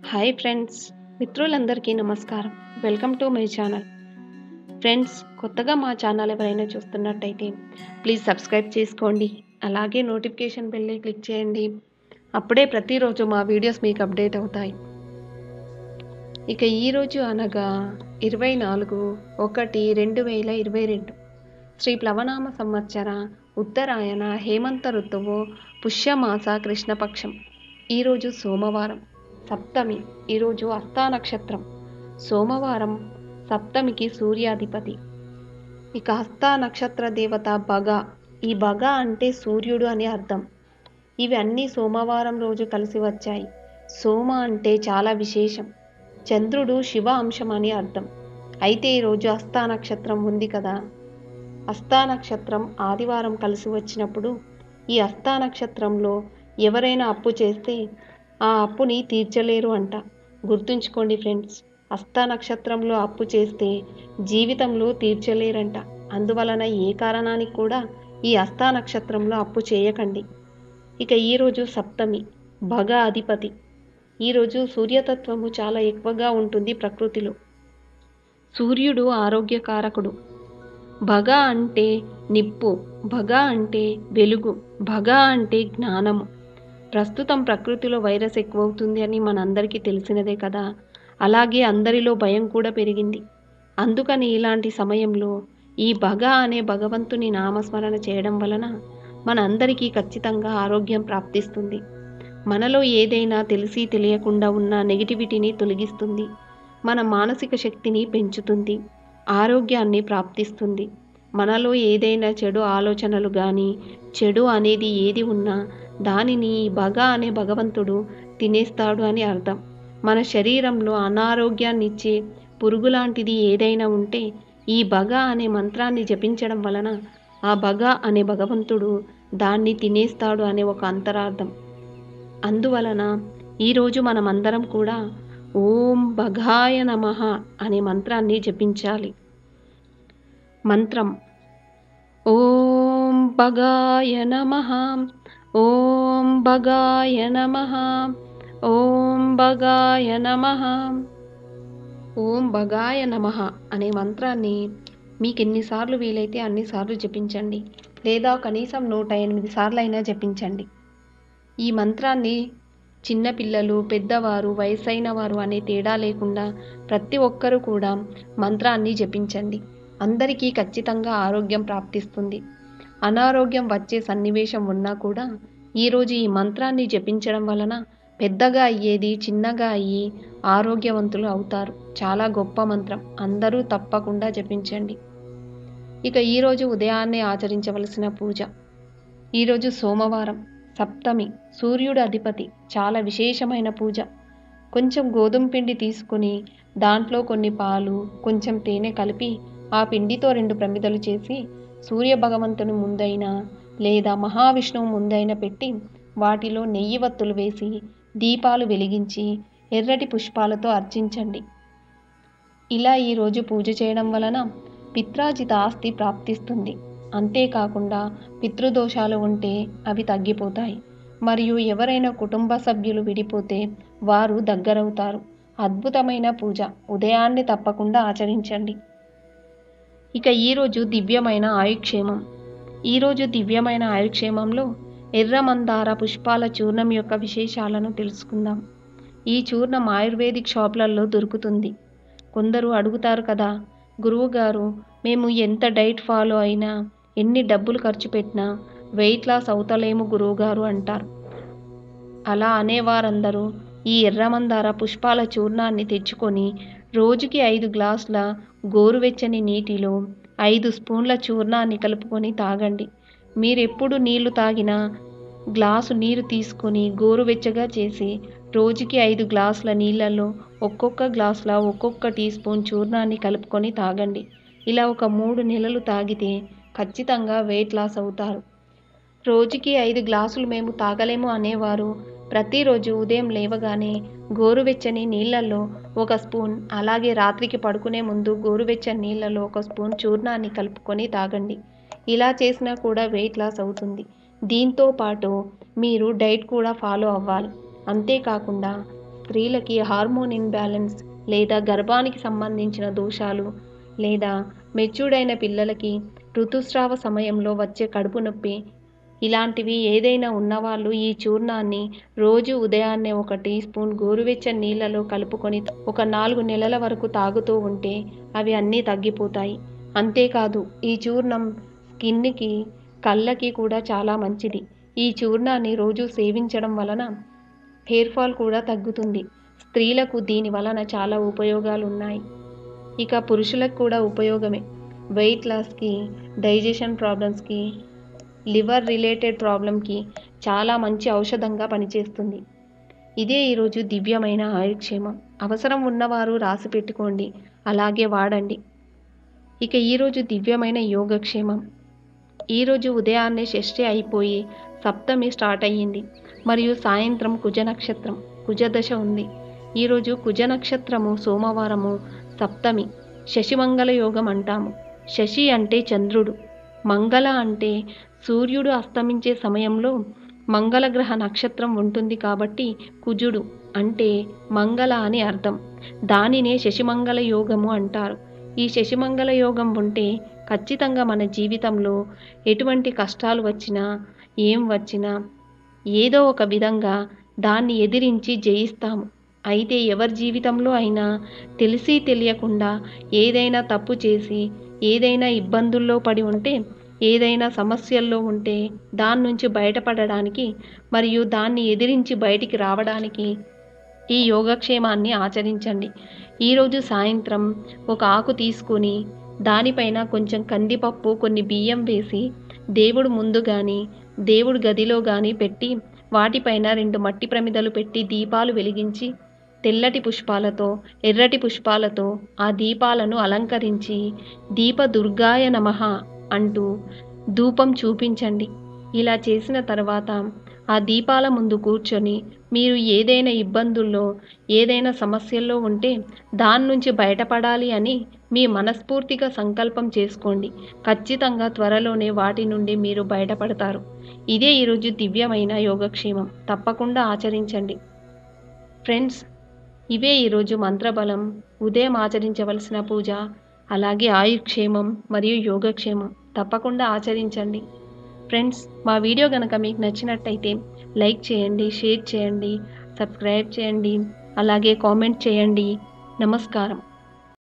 hi friends మిత్రులందరికీ నమస్కారం welcome to my channel friends కొత్తగా మా ఛానల్ ఎవరైనా చూస్తున్నట్టయితే ప్లీజ్ సబ్స్క్రైబ్ చేసుకోండి అలాగే నోటిఫికేషన్ బెల్ని క్లిక్ చేయండి అప్పుడే ప్రతిరోజు మా వీడియోస్ మీకు అప్డేట్ అవుతాయి ఇక ఈరోజు అనగా ఇరవై నాలుగు ఒకటి రెండు వేల ఇరవై రెండు శ్రీ ప్లవనామ సంవత్సర ఉత్తరాయణ హేమంత ఋతువు పుష్యమాస కృష్ణపక్షం ఈరోజు సోమవారం సప్తమి ఈరోజు హస్తా నక్షత్రం సోమవారం సప్తమికి సూర్యాధిపతి ఇక హస్తా నక్షత్ర దేవత బగ ఈ బగ అంటే సూర్యుడు అని అర్థం ఇవి అన్నీ సోమవారం రోజు కలిసి వచ్చాయి సోమ అంటే చాలా విశేషం చంద్రుడు శివ అంశం అని అర్థం అయితే ఈరోజు హస్తా నక్షత్రం ఉంది కదా హస్తా నక్షత్రం ఆదివారం కలిసి వచ్చినప్పుడు ఈ హస్తా నక్షత్రంలో ఎవరైనా అప్పు చేస్తే ఆ అప్పుని తీర్చలేరు అంట గుర్తుంచుకోండి ఫ్రెండ్స్ హస్త నక్షత్రంలో అప్పు చేస్తే జీవితంలో తీర్చలేరంట అందువలన ఏ కారణానికి కూడా ఈ హస్త నక్షత్రంలో అప్పు చేయకండి ఇక ఈరోజు సప్తమి భగ అధిపతి ఈరోజు సూర్యతత్వము చాలా ఎక్కువగా ఉంటుంది ప్రకృతిలో సూర్యుడు ఆరోగ్యకారకుడు భగ అంటే నిప్పు భగ అంటే వెలుగు భగ అంటే జ్ఞానము ప్రస్తుతం ప్రకృతిలో వైరస్ ఎక్కువవుతుంది అని మనందరికీ తెలిసినదే కదా అలాగే అందరిలో భయం కూడా పెరిగింది అందుకని ఇలాంటి సమయంలో ఈ భగ అనే భగవంతుని నామస్మరణ చేయడం వలన మనందరికీ ఖచ్చితంగా ఆరోగ్యం ప్రాప్తిస్తుంది మనలో ఏదైనా తెలిసి తెలియకుండా ఉన్న నెగిటివిటీని తొలగిస్తుంది మన మానసిక శక్తిని పెంచుతుంది ఆరోగ్యాన్ని ప్రాప్తిస్తుంది మనలో ఏదైనా చెడు ఆలోచనలు కానీ చెడు అనేది ఏది ఉన్నా దానిని బగ అనే భగవంతుడు తినేస్తాడు అని అర్థం మన శరీరంలో అనారోగ్యాన్ని ఇచ్చే పురుగు లాంటిది ఏదైనా ఉంటే ఈ బగ అనే మంత్రాన్ని జపించడం వలన ఆ బగ అనే భగవంతుడు దాన్ని తినేస్తాడు అనే ఒక అంతరార్థం అందువలన ఈరోజు మనమందరం కూడా ఓం బఘాయ నమ అనే మంత్రాన్ని జపించాలి మంత్రం ఓం బగాయ నమ ఓం బగాయ నమ ఓం బగాయ నమ ఓం బగాయ నమ అనే మంత్రాన్ని మీకు ఎన్నిసార్లు వీలైతే అన్నిసార్లు జపించండి లేదా కనీసం నూట ఎనిమిది సార్లు అయినా జపించండి ఈ మంత్రాన్ని చిన్నపిల్లలు పెద్దవారు వయసైన వారు అనే తేడా లేకుండా ప్రతి ఒక్కరూ కూడా మంత్రాన్ని జపించండి అందరికీ ఖచ్చితంగా ఆరోగ్యం ప్రాప్తిస్తుంది అనారోగ్యం వచ్చే సన్నివేశం ఉన్నా కూడా ఈరోజు ఈ మంత్రాన్ని జపించడం వలన పెద్దగా అయ్యేది చిన్నగా అయ్యి ఆరోగ్యవంతులు అవుతారు చాలా గొప్ప మంత్రం అందరూ తప్పకుండా జపించండి ఇక ఈరోజు ఉదయాన్నే ఆచరించవలసిన పూజ ఈరోజు సోమవారం సప్తమి సూర్యుడు అధిపతి చాలా విశేషమైన పూజ కొంచెం గోధుమ పిండి తీసుకుని దాంట్లో కొన్ని పాలు కొంచెం తేనె కలిపి ఆ పిండితో రెండు ప్రమిదలు చేసి సూర్య భగవంతుని ముందైనా లేదా మహావిష్ణువు ముందైనా పెట్టి వాటిలో నెయ్యి వత్తులు వేసి దీపాలు వెలిగించి ఎర్రటి పుష్పాలతో అర్చించండి ఇలా ఈరోజు పూజ చేయడం వలన పిత్రాజిత ఆస్తి ప్రాప్తిస్తుంది అంతేకాకుండా పితృదోషాలు ఉంటే అవి తగ్గిపోతాయి మరియు ఎవరైనా కుటుంబ సభ్యులు విడిపోతే వారు దగ్గరవుతారు అద్భుతమైన పూజ ఉదయాన్నే తప్పకుండా ఆచరించండి ఇక ఈరోజు దివ్యమైన ఆయుక్షేమం ఈరోజు దివ్యమైన ఆయుక్షేమంలో ఎర్రమందార పుష్పాల చూర్ణం యొక్క విశేషాలను తెలుసుకుందాం ఈ చూర్ణం ఆయుర్వేదిక్ షాపులలో దొరుకుతుంది కొందరు అడుగుతారు కదా గురువుగారు మేము ఎంత డైట్ ఫాలో అయినా ఎన్ని డబ్బులు ఖర్చు పెట్టినా వెయిట్ లాస్ అవుతలేము గురువుగారు అంటారు అలా అనేవారందరూ ఈ ఎర్రమందార పుష్పాల చూర్ణాన్ని తెచ్చుకొని రోజుకి ఐదు గ్లాసుల గోరువెచ్చని నీటిలో ఐదు స్పూన్ల చూర్ణాన్ని కలుపుకొని తాగండి మీరెప్పుడు నీళ్లు తాగినా గ్లాసు నీరు తీసుకొని గోరువెచ్చగా చేసి రోజుకి ఐదు గ్లాసుల నీళ్ళల్లో ఒక్కొక్క గ్లాసుల ఒక్కొక్క టీ స్పూన్ చూర్ణాన్ని కలుపుకొని తాగండి ఇలా ఒక మూడు నెలలు తాగితే ఖచ్చితంగా వెయిట్ లాస్ అవుతారు రోజుకి ఐదు గ్లాసులు మేము తాగలేము అనేవారు ప్రతిరోజు ఉదయం లేవగానే గోరువెచ్చని నీళ్ళల్లో ఒక స్పూన్ అలాగే రాత్రికి పడుకునే ముందు గోరువెచ్చని నీళ్ళలో ఒక స్పూన్ చూర్ణాన్ని కలుపుకొని తాగండి ఇలా చేసినా కూడా వెయిట్ లాస్ అవుతుంది దీంతో పాటు మీరు డైట్ కూడా ఫాలో అవ్వాలి అంతేకాకుండా స్త్రీలకి హార్మోన్ ఇన్బ్యాలెన్స్ లేదా గర్భానికి సంబంధించిన దోషాలు లేదా మెచ్యూర్డ్ అయిన పిల్లలకి ఋతుస్రావ సమయంలో వచ్చే కడుపు నొప్పి ఇలాంటివి ఏదైనా ఉన్నవాళ్ళు ఈ చూర్ణాన్ని రోజు ఉదయాన్నే ఒక టీ స్పూన్ గోరువెచ్చని నీళ్ళలో కలుపుకొని ఒక నాలుగు నెలల వరకు తాగుతూ ఉంటే అవి అన్నీ తగ్గిపోతాయి అంతేకాదు ఈ చూర్ణం స్కిన్కి కళ్ళకి కూడా చాలా మంచిది ఈ చూర్ణాన్ని రోజు సేవించడం వలన హెయిర్ ఫాల్ కూడా తగ్గుతుంది స్త్రీలకు దీని వలన చాలా ఉపయోగాలు ఉన్నాయి ఇక పురుషులకు కూడా ఉపయోగమే వెయిట్ లాస్కి డైజెషన్ ప్రాబ్లమ్స్కి లివర్ రిలేటెడ్ ప్రాబ్లంకి చాలా మంచి ఔషధంగా పనిచేస్తుంది ఇదే ఈరోజు దివ్యమైన ఆయుక్షేమం అవసరం ఉన్నవారు రాసి పెట్టుకోండి అలాగే వాడండి ఇక ఈరోజు దివ్యమైన యోగక్షేమం ఈరోజు ఉదయాన్నే షష్ఠి అయిపోయి సప్తమి స్టార్ట్ అయ్యింది మరియు సాయంత్రం కుజ నక్షత్రం కుజదశ ఉంది ఈరోజు కుజ నక్షత్రము సోమవారము సప్తమి శశిమంగళ యోగం అంటాము శశి అంటే చంద్రుడు మంగళ అంటే సూర్యుడు అస్తమించే సమయంలో మంగళగ్రహ నక్షత్రం ఉంటుంది కాబట్టి కుజుడు అంటే మంగళ అని అర్థం దానినే శశిమంగళ యోగము అంటారు ఈ శశిమంగళ యోగం ఉంటే ఖచ్చితంగా మన జీవితంలో ఎటువంటి కష్టాలు వచ్చినా ఏం వచ్చినా ఏదో ఒక విధంగా దాన్ని ఎదిరించి జయిస్తాము అయితే ఎవరి జీవితంలో అయినా తెలిసి తెలియకుండా ఏదైనా తప్పు చేసి ఏదైనా ఇబ్బందుల్లో పడి ఉంటే ఏదైనా సమస్యల్లో ఉంటే దాని నుంచి బయటపడడానికి మరియు దాన్ని ఎదిరించి బయటికి రావడానికి ఈ యోగక్షేమాన్ని ఆచరించండి ఈరోజు సాయంత్రం ఒక ఆకు తీసుకొని దానిపైన కొంచెం కందిపప్పు కొన్ని బియ్యం వేసి దేవుడు ముందు కానీ దేవుడు గదిలో కానీ పెట్టి వాటిపైన రెండు మట్టి ప్రమిదలు పెట్టి దీపాలు వెలిగించి తెల్లటి పుష్పాలతో ఎర్రటి పుష్పాలతో ఆ దీపాలను అలంకరించి దీప దుర్గాయ నమః అంటూ ధూపం చూపించండి ఇలా చేసిన తర్వాత ఆ దీపాల ముందు కూర్చొని మీరు ఏదైనా ఇబ్బందుల్లో ఏదైనా సమస్యల్లో ఉంటే దాని నుంచి బయటపడాలి అని మీ మనస్ఫూర్తిగా సంకల్పం చేసుకోండి ఖచ్చితంగా త్వరలోనే వాటి నుండి మీరు బయటపడతారు ఇదే ఈరోజు దివ్యమైన యోగక్షేమం తప్పకుండా ఆచరించండి ఫ్రెండ్స్ ఇవే ఈరోజు మంత్రబలం ఉదయం ఆచరించవలసిన పూజ అలాగే ఆయుక్షేమం మరియు యోగక్షేమం తప్పకుండా ఆచరించండి ఫ్రెండ్స్ మా వీడియో కనుక మీకు నచ్చినట్టయితే లైక్ చేయండి షేర్ చేయండి సబ్స్క్రైబ్ చేయండి అలాగే కామెంట్ చేయండి నమస్కారం